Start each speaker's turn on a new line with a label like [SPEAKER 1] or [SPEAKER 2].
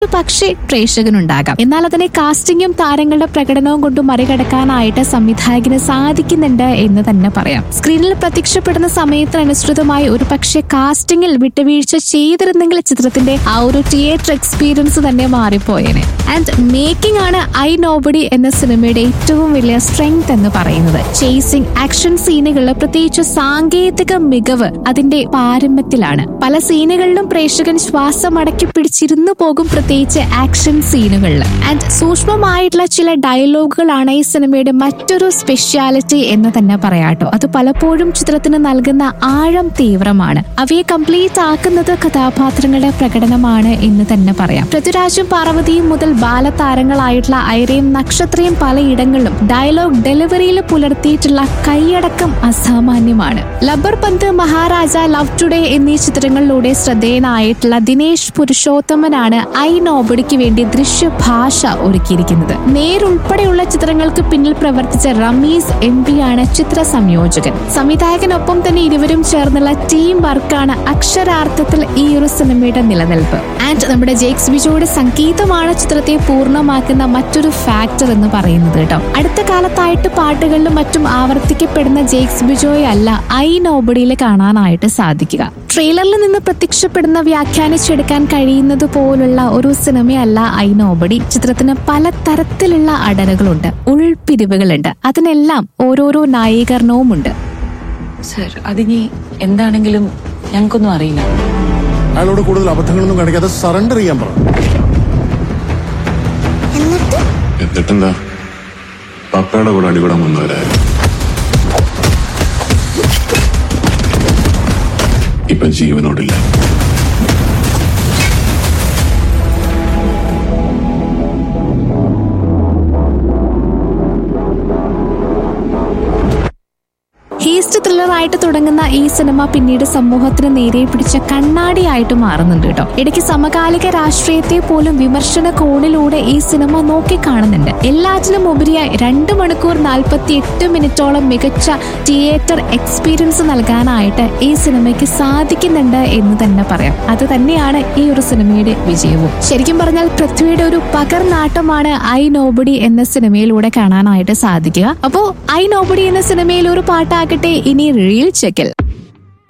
[SPEAKER 1] പക്ഷേ പ്രേക്ഷകനുണ്ടാകാം എന്നാൽ അതിനെ കാസ്റ്റിംഗും താരങ്ങളുടെ പ്രകടനവും കൊണ്ട് മറികടക്കാനായിട്ട് സംവിധായകന് സാധിക്കുന്നുണ്ട് എന്ന് തന്നെ പറയാം സ്ക്രീനിൽ പ്രത്യക്ഷപ്പെടുന്ന സമയത്തിനനുസൃതമായി ഒരു പക്ഷേ കാസ്റ്റിംഗിൽ വിട്ടുവീഴ്ച ചെയ്തിരുന്നെങ്കിൽ ചിത്രത്തിന്റെ ആ ഒരു തിയേറ്റർ എക്സ്പീരിയൻസ് തന്നെ മാറിപ്പോയേനെ ആൻഡ് മേക്കിംഗ് ആണ് ഐ നോബഡി എന്ന സിനിമയുടെ ഏറ്റവും വലിയ സ്ട്രെങ്ത് എന്ന് പറയുന്നത് ചേസിംഗ് ആക്ഷൻ സീനുകളിൽ പ്രത്യേകിച്ച് സാങ്കേതിക മികവ് അതിന്റെ പാരമ്യത്തിലാണ് പല സീനുകളിലും പ്രേക്ഷകൻ ശ്വാസം അടക്കി പിടിച്ചിരുന്നു പോകും പ്രത്യേകിച്ച് ആക്ഷൻ സീനുകളിൽ ആൻഡ് സൂക്ഷ്മമായിട്ടുള്ള ചില ഡയലോഗുകളാണ് ഈ സിനിമയുടെ മറ്റൊരു സ്പെഷ്യാലിറ്റി എന്ന് തന്നെ പറയാട്ടോ അത് പലപ്പോഴും ചിത്രത്തിന് നൽകുന്ന ആഴം തീവ്രമാണ് അവയെ കംപ്ലീറ്റ് ആക്കുന്നത് കഥാപാത്രങ്ങളുടെ പ്രകടനമാണ് എന്ന് തന്നെ പറയാം പൃഥ്വിരാജും പാർവതിയും മുതൽ ബാലതാരങ്ങളായിട്ടുള്ള ഐരയും നക്ഷത്രയും പലയിടങ്ങളിലും ഡയലോഗ് ഡെലിവറിയിൽ പുലർത്തിയിട്ടുള്ള കൈയടക്കം അസാമാന്യമാണ് ലബർ പന്ത് മഹാരാജ ലവ് ടുഡേ എന്നീ ചിത്രങ്ങളിലൂടെ ശ്രദ്ധേയനായിട്ടുള്ള ദിനേശ് പുരുഷോത്തമനാണ് ഐ നോബഡിക്ക് വേണ്ടി ദൃശ്യഭാഷ ഒരുക്കിയിരിക്കുന്നത് നേരുൾപ്പെടെയുള്ള ചിത്രങ്ങൾക്ക് പിന്നിൽ പ്രവർത്തിച്ച റമീസ് എം പി ആണ് ചിത്ര സംയോജകൻ സംവിധായകനൊപ്പം തന്നെ ഇരുവരും ചേർന്നുള്ള ടീം വർക്കാണ് അക്ഷരാർത്ഥത്തിൽ ഈ ഒരു സിനിമയുടെ നിലനിൽപ്പ് ആൻഡ് നമ്മുടെ ജേക്സ് ബിജോയുടെ സംഗീതമാണ് ചിത്രത്തെ പൂർണ്ണമാക്കുന്ന മറ്റൊരു ഫാക്ടർ എന്ന് പറയുന്നത് കേട്ടോ അടുത്ത കാലത്തായിട്ട് പാട്ടുകളിലും മറ്റും ആവർത്തിക്കപ്പെടുന്ന ജേക്സ് ബിജോയെ അല്ല ഐ നോബഡിയിൽ കാണാനായിട്ട് സാധിക്കുക ട്രെയിലറിൽ നിന്ന് പ്രത്യക്ഷപ്പെടുന്ന വ്യാഖ്യാനിച്ചെടുക്കാൻ കഴിയുന്നത് പോലുള്ള ഒരു സിനിമയല്ല ഐ നോബഡി ചിത്രത്തിന് പല തരത്തിലുള്ള അടരുകളുണ്ട് ഉൾപിരിവുകളുണ്ട് അതിനെല്ലാം ഓരോരോ ന്യായീകരണവുമുണ്ട്
[SPEAKER 2] സർ അതിനി എന്താണെങ്കിലും ഞങ്ങൾക്കൊന്നും അറിയില്ല
[SPEAKER 3] അയാളോട് കൂടുതൽ അബദ്ധങ്ങളൊന്നും കാണിക്കാതെ സറണ്ടർ ചെയ്യാൻ പറ
[SPEAKER 4] എന്നിട്ടെന്താ പപ്പയുടെ കൂടെ അടികൂടാൻ വന്നവരായിരുന്നു ഇപ്പൊ ജീവനോടില്ല
[SPEAKER 1] ഹീസ്റ്റ് ത്രില്ലറായിട്ട് തുടങ്ങുന്ന ഈ സിനിമ പിന്നീട് സമൂഹത്തിന് നേരെ പിടിച്ച കണ്ണാടിയായിട്ട് മാറുന്നുണ്ട് കേട്ടോ ഇടയ്ക്ക് സമകാലിക രാഷ്ട്രീയത്തെ പോലും വിമർശന കോണിലൂടെ ഈ സിനിമ നോക്കിക്കാണുന്നുണ്ട് എല്ലാറ്റിനും ഉപരിയായി രണ്ട് മണിക്കൂർ നാൽപ്പത്തി എട്ട് മിനിറ്റോളം മികച്ച തിയേറ്റർ എക്സ്പീരിയൻസ് നൽകാനായിട്ട് ഈ സിനിമയ്ക്ക് സാധിക്കുന്നുണ്ട് എന്ന് തന്നെ പറയാം അത് തന്നെയാണ് ഈ ഒരു സിനിമയുടെ വിജയവും ശരിക്കും പറഞ്ഞാൽ പൃഥ്വിയുടെ ഒരു പകർനാട്ടമാണ് ഐ നോബഡി എന്ന സിനിമയിലൂടെ കാണാനായിട്ട് സാധിക്കുക അപ്പോ ഐ നോബഡി എന്ന സിനിമയിൽ ഒരു പാട്ടാകട്ടെ ഇനി റീൽ ചെക്കിൽ